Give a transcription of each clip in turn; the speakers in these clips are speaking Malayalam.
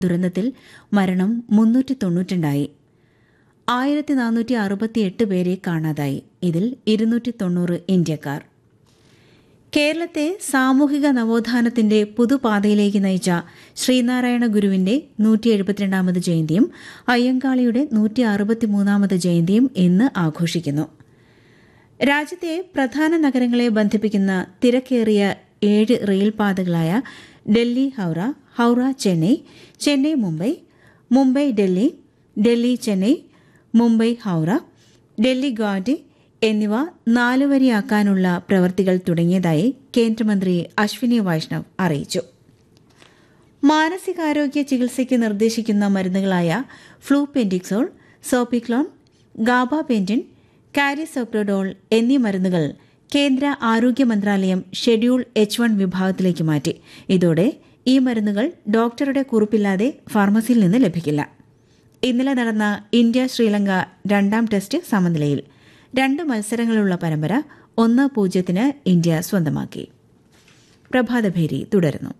ദുരന്തത്തിൽ മരണം മുന്നൂറ്റി തൊണ്ണൂറ്റുണ്ടായി ആയിരത്തി നാനൂറ്റി അറുപത്തിയെട്ട് പേരെ കാണാതായി ഇതിൽ ഇരുന്നൂറ്റി തൊണ്ണൂറ് ഇന്ത്യക്കാർ കേരളത്തെ സാമൂഹിക നവോത്ഥാനത്തിന്റെ പുതുപാതയിലേക്ക് നയിച്ച ശ്രീനാരായണ ഗുരുവിന്റെ നൂറ്റി എഴുപത്തിരണ്ടാമത് ജയന്തിയും അയ്യങ്കാളിയുടെ നൂറ്റി അറുപത്തിമൂന്നാമത് ജയന്തിയും ഇന്ന് ആഘോഷിക്കുന്നു രാജ്യത്തെ പ്രധാന നഗരങ്ങളെ ബന്ധിപ്പിക്കുന്ന തിരക്കേറിയ ഏഴ് റെയിൽപാതകളായ ഡൽഹി ഹൌറ ഹൌറ ചെന്നൈ ചെന്നൈ മുംബൈ മുംബൈ ഡൽഹി ഡൽഹി ചെന്നൈ മുംബൈ ഹൌറ ഡൽഹി ഗുവാഹട്ടി എന്നിവ നാലുവരിയാക്കാനുള്ള പ്രവൃത്തികൾ തുടങ്ങിയതായി കേന്ദ്രമന്ത്രി അശ്വിനി വൈഷ്ണവ് അറിയിച്ചു മാനസികാരോഗ്യ ചികിത്സയ്ക്ക് നിർദ്ദേശിക്കുന്ന മരുന്നുകളായ ഫ്ലൂപെൻഡിക്സോൾ സോപ്പിക്ലോൺ ഗാബാപെന്റിൻ കാരിസോപ്രോഡോൾ എന്നീ മരുന്നുകൾ കേന്ദ്ര ആരോഗ്യ മന്ത്രാലയം ഷെഡ്യൂൾ എച്ച് വൺ വിഭാഗത്തിലേക്ക് മാറ്റി ഇതോടെ ഈ മരുന്നുകൾ ഡോക്ടറുടെ കുറിപ്പില്ലാതെ ഫാർമസിയിൽ നിന്ന് ലഭിക്കില്ല ഇന്നലെ നടന്ന ഇന്ത്യ ശ്രീലങ്ക രണ്ടാം ടെസ്റ്റ് സമനിലയിൽ രണ്ട് മത്സരങ്ങളുള്ള പരമ്പര ഒന്ന് പൂജ്യത്തിന് ഇന്ത്യ സ്വന്തമാക്കി പ്രഭാതഭേരി തുടരുന്നു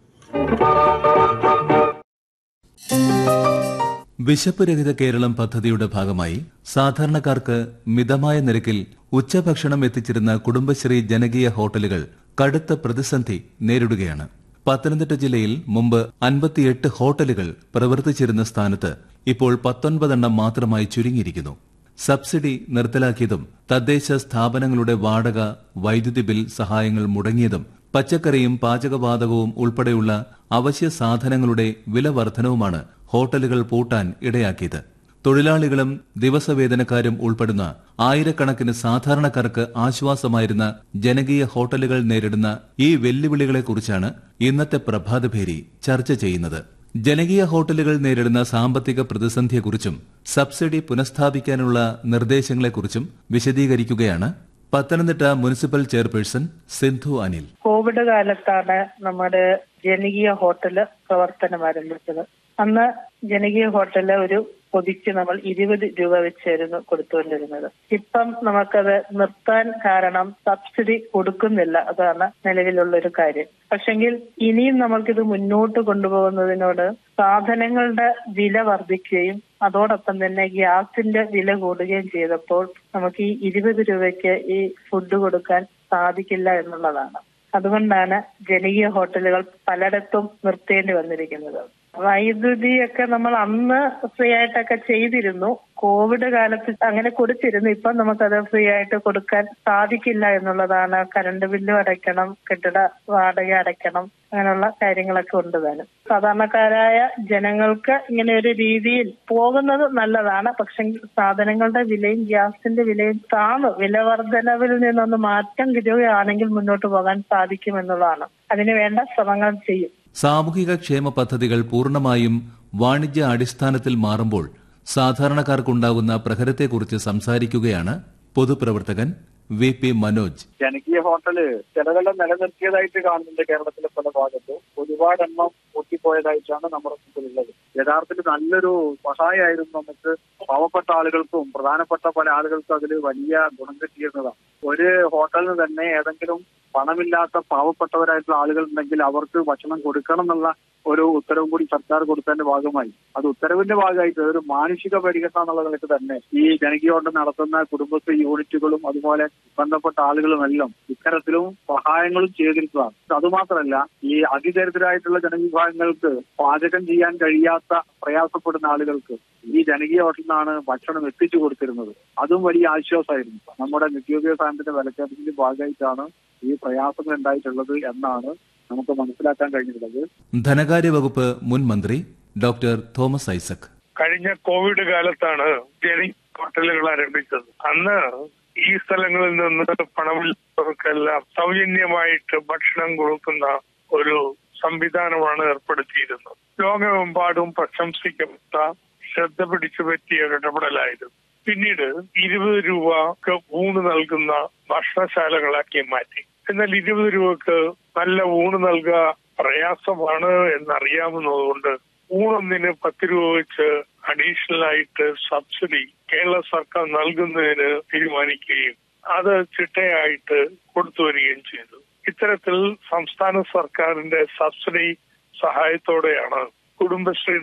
വിശപ്പ് രഹിത കേരളം പദ്ധതിയുടെ ഭാഗമായി സാധാരണക്കാർക്ക് മിതമായ നിരക്കിൽ ഉച്ചഭക്ഷണം എത്തിച്ചിരുന്ന കുടുംബശ്രീ ജനകീയ ഹോട്ടലുകൾ കടുത്ത പ്രതിസന്ധി നേരിടുകയാണ് പത്തനംതിട്ട ജില്ലയിൽ മുമ്പ് അൻപത്തിയെട്ട് ഹോട്ടലുകൾ പ്രവർത്തിച്ചിരുന്ന സ്ഥാനത്ത് ഇപ്പോൾ പത്തൊൻപതെണ്ണം മാത്രമായി ചുരുങ്ങിയിരിക്കുന്നു സബ്സിഡി നിർത്തലാക്കിയതും തദ്ദേശ സ്ഥാപനങ്ങളുടെ വാടക വൈദ്യുതി ബിൽ സഹായങ്ങൾ മുടങ്ങിയതും പച്ചക്കറിയും പാചകവാതകവും ഉൾപ്പെടെയുള്ള അവശ്യ സാധനങ്ങളുടെ വില വർധനവുമാണ് ഹോട്ടലുകൾ പൂട്ടാൻ ഇടയാക്കിയത് തൊഴിലാളികളും ദിവസവേതനക്കാരും ഉൾപ്പെടുന്ന ആയിരക്കണക്കിന് സാധാരണക്കാർക്ക് ആശ്വാസമായിരുന്ന ജനകീയ ഹോട്ടലുകൾ നേരിടുന്ന ഈ വെല്ലുവിളികളെക്കുറിച്ചാണ് ഇന്നത്തെ പ്രഭാതഭേരി ചർച്ച ചെയ്യുന്നത് ജനകീയ ഹോട്ടലുകൾ നേരിടുന്ന സാമ്പത്തിക പ്രതിസന്ധിയെക്കുറിച്ചും സബ്സിഡി പുനഃസ്ഥാപിക്കാനുള്ള നിർദ്ദേശങ്ങളെക്കുറിച്ചും വിശദീകരിക്കുകയാണ് Pathanamthitta municipal chairperson Sindhu Anil COVID കാലത്താണ് നമ്മുടെ ജനകീയ ഹോട്ടല് പ്രവർത്തനം ആരംഭിച്ചത് അന്ന് ജനകീയ ഹോട്ടല് ഒരു പൊതിക്ക് നമ്മൾ ഇരുപത് രൂപ വെച്ചായിരുന്നു കൊടുത്തുകൊണ്ടിരുന്നത് ഇപ്പം നമുക്കത് നിർത്താൻ കാരണം സബ്സിഡി കൊടുക്കുന്നില്ല അതാണ് നിലവിലുള്ള ഒരു കാര്യം പക്ഷെങ്കിൽ ഇനിയും നമ്മൾക്കിത് മുന്നോട്ട് കൊണ്ടുപോകുന്നതിനോട് സാധനങ്ങളുടെ വില വർദ്ധിക്കുകയും അതോടൊപ്പം തന്നെ ഗ്യാസിന്റെ വില കൂടുകയും ചെയ്തപ്പോൾ നമുക്ക് ഈ ഇരുപത് രൂപയ്ക്ക് ഈ ഫുഡ് കൊടുക്കാൻ സാധിക്കില്ല എന്നുള്ളതാണ് അതുകൊണ്ടാണ് ജനകീയ ഹോട്ടലുകൾ പലയിടത്തും നിർത്തേണ്ടി വന്നിരിക്കുന്നത് വൈദ്യുതിയൊക്കെ നമ്മൾ അന്ന് ഫ്രീ ആയിട്ടൊക്കെ ചെയ്തിരുന്നു കോവിഡ് കാലത്ത് അങ്ങനെ കൊടുത്തിരുന്നു ഇപ്പൊ നമുക്കത് ഫ്രീ ആയിട്ട് കൊടുക്കാൻ സാധിക്കില്ല എന്നുള്ളതാണ് കറണ്ട് ബില്ലും അടയ്ക്കണം കെട്ടിട വാടക അടയ്ക്കണം അങ്ങനെയുള്ള കാര്യങ്ങളൊക്കെ ഉണ്ട് താനും സാധാരണക്കാരായ ജനങ്ങൾക്ക് ഇങ്ങനെ ഒരു രീതിയിൽ പോകുന്നത് നല്ലതാണ് പക്ഷെ സാധനങ്ങളുടെ വിലയും ഗ്യാസിന്റെ വിലയും താന്നു വില വർധനവിൽ നിന്നൊന്ന് മാറ്റം കിട്ടുകയാണെങ്കിൽ മുന്നോട്ട് പോകാൻ സാധിക്കും എന്നുള്ളതാണ് അതിന് വേണ്ട ശ്രമങ്ങൾ ചെയ്യും സാമൂഹിക ക്ഷേമ പദ്ധതികൾ പൂർണ്ണമായും വാണിജ്യ അടിസ്ഥാനത്തിൽ മാറുമ്പോൾ സാധാരണക്കാർക്കുണ്ടാകുന്ന പ്രഹരത്തെക്കുറിച്ച് സംസാരിക്കുകയാണ് പൊതുപ്രവർത്തകൻ വി പി മനോജ് ജനകീയ ഹോട്ടല് ചിലതെല്ലാം നിലനിർത്തിയതായിട്ട് കാണുന്നുണ്ട് കേരളത്തിലെ പല ഭാഗത്തും ഒരുപാട് എണ്ണം പൊട്ടിപ്പോയതായിട്ടാണ് നമ്മുടെ മുമ്പിലുള്ളത് യഥാർത്ഥത്തിൽ നല്ലൊരു സഹായമായിരുന്നു നമുക്ക് പാവപ്പെട്ട ആളുകൾക്കും പ്രധാനപ്പെട്ട പല ആളുകൾക്കും അതിൽ വലിയ ഗുണം കിട്ടിയിരുന്നതാണ് ഒരു ഹോട്ടലിന് തന്നെ ഏതെങ്കിലും പണമില്ലാത്ത പാവപ്പെട്ടവരായിട്ടുള്ള ആളുകൾ ഉണ്ടെങ്കിൽ അവർക്ക് ഭക്ഷണം കൊടുക്കണം എന്നുള്ള ഒരു ഉത്തരവും കൂടി സർക്കാർ കൊടുത്തതിന്റെ ഭാഗമായി അത് ഉത്തരവിന്റെ ഭാഗമായിട്ട് ഒരു മാനുഷിക പരിഗണന എന്നുള്ള നിലയ്ക്ക് തന്നെ ഈ ജനകീയ ഹോട്ടൽ നടത്തുന്ന കുടുംബശ്രീ യൂണിറ്റുകളും അതുപോലെ ബന്ധപ്പെട്ട ആളുകളുമെല്ലാം ഇത്തരത്തിലും സഹായങ്ങളും ചെയ്തിരിക്കുന്നതാണ് അതുമാത്രമല്ല ഈ അതിദരിദ്രരായിട്ടുള്ള ജനവിഭാഗങ്ങൾക്ക് പാചകം ചെയ്യാൻ കഴിയാത്ത പ്രയാസപ്പെടുന്ന ആളുകൾക്ക് ഈ ജനകീയ ഹോട്ടലിൽ നിന്നാണ് ഭക്ഷണം എത്തിച്ചു കൊടുത്തിരുന്നത് അതും വലിയ ആശ്വാസമായിരുന്നു നമ്മുടെ നിത്യോപയോഗ സാധനത്തിന്റെ വിലക്കയറ്റത്തിന്റെ ഭാഗമായിട്ടാണ് ഈ പ്രയാസങ്ങൾ ഉണ്ടായിട്ടുള്ളത് എന്നാണ് നമുക്ക് മനസ്സിലാക്കാൻ കഴിഞ്ഞിട്ടുള്ളത് ധനകാര്യ വകുപ്പ് മുൻ മന്ത്രി ഡോക്ടർ തോമസ് ഐസക് കഴിഞ്ഞ കോവിഡ് കാലത്താണ് ജനകീയ ഹോട്ടലുകൾ ആരംഭിച്ചത് അന്ന് ഈ സ്ഥലങ്ങളിൽ നിന്ന് പണമില്ലാത്തവർക്കെല്ലാം സൗജന്യമായിട്ട് ഭക്ഷണം കൊടുക്കുന്ന ഒരു സംവിധാനമാണ് ഏർപ്പെടുത്തിയിരുന്നത് ലോകമെമ്പാടും പ്രശംസിക്കപ്പെട്ട ശ്രദ്ധ പിടിച്ചു പറ്റിയ ഇടപെടലായിരുന്നു പിന്നീട് ഇരുപത് രൂപക്ക് ഊണ് നൽകുന്ന ഭക്ഷണശാലകളാക്കി മാറ്റി എന്നാൽ ഇരുപത് രൂപക്ക് നല്ല ഊണ് നൽകുക പ്രയാസമാണ് എന്നറിയാവുന്നതുകൊണ്ട് ഊണൊന്നിന് പത്ത് രൂപ വെച്ച് അഡീഷണൽ ആയിട്ട് സബ്സിഡി കേരള സർക്കാർ നൽകുന്നതിന് തീരുമാനിക്കുകയും അത് ചിട്ടയായിട്ട് കൊടുത്തു വരികയും ചെയ്തു ഇത്തരത്തിൽ സംസ്ഥാന സർക്കാരിന്റെ സബ്സിഡി സഹായത്തോടെയാണ് കുടുംബശ്രീ